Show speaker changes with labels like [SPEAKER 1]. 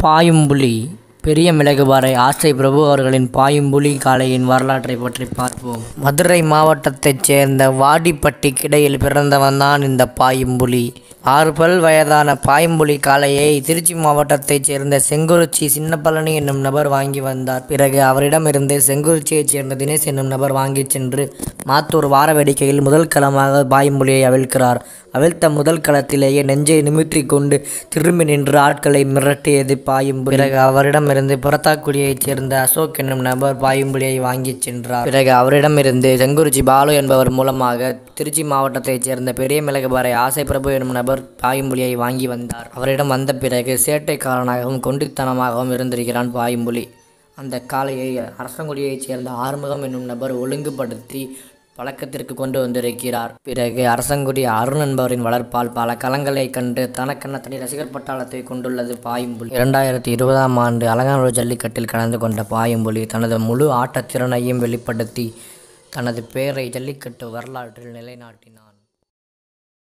[SPEAKER 1] பாயும்புலி பெரிய மிளகுபாறை ஆசை பிரபு அவர்களின் பாயும்புலி காளையின் வரலாற்றை பற்றி பார்ப்போம் மதுரை மாவட்டத்தைச் சேர்ந்த வாடிப்பட்டி கிடையில் பிறந்தவன்தான் இந்த பாயும்புலி ஆறு பல் வயதான பாயும்புலி காளையை திருச்சி மாவட்டத்தைச் சேர்ந்த செங்குறிச்சி சின்னப்பழனி என்னும் நபர் வாங்கி வந்தார் பிறகு அவரிடமிருந்து செங்குறிச்சியைச் சேர்ந்த தினேஷ் என்னும் நபர் வாங்கிச் சென்று மாத்தூர் வார வேடிக்கையில் முதல் களமாக பாயும்புலியை அவிழ்க்கிறார் அவிழ்த்த முதல் களத்திலேயே நெஞ்சை நிமிற்றிக் கொண்டு திரும்பி நின்று ஆட்களை மிரட்டியது பாயும்புலி பிறகு அவரிடமிருந்து புறத்தாக்குடியைச் சேர்ந்த அசோக் என்னும் நபர் பாயும்புலியை வாங்கிச் சென்றார் பிறகு அவரிடமிருந்து செங்குறிச்சி பாலு என்பவர் மூலமாக திருச்சி மாவட்டத்தைச் சேர்ந்த பெரிய மிளகுபாறை ஆசை பிரபு என்னும் நபர் பாயும்புலியை வாங்கி வந்தார் அவரிடம் வந்த பிறகு சேட்டைக்காரனாகவும் கொண்டித்தனமாகவும் இருந்திருக்கிறான் பாயும்புலி அந்த காளையை அரசங்குடியைச் சேர்ந்த ஆறுமுகம் என்னும் நபர் ஒழுங்குபடுத்தி பழக்கத்திற்கு கொண்டு வந்திருக்கிறார் பிறகு அரசங்குடி அருண் என்பவரின் வளர்ப்பால் பல களங்களை கண்டு தனக்கென தனி ரசிகர் பட்டாளத்தை கொண்டுள்ளது பாயும்புலி இரண்டாயிரத்தி இருபதாம் ஆண்டு அலங்காநல்லூர் ஜல்லிக்கட்டில் கலந்து கொண்ட பாயும்புலி தனது முழு ஆட்டத்திறனையும் வெளிப்படுத்தி தனது பெயரை ஜல்லிக்கட்டு வரலாற்றில் நிலைநாட்டினான்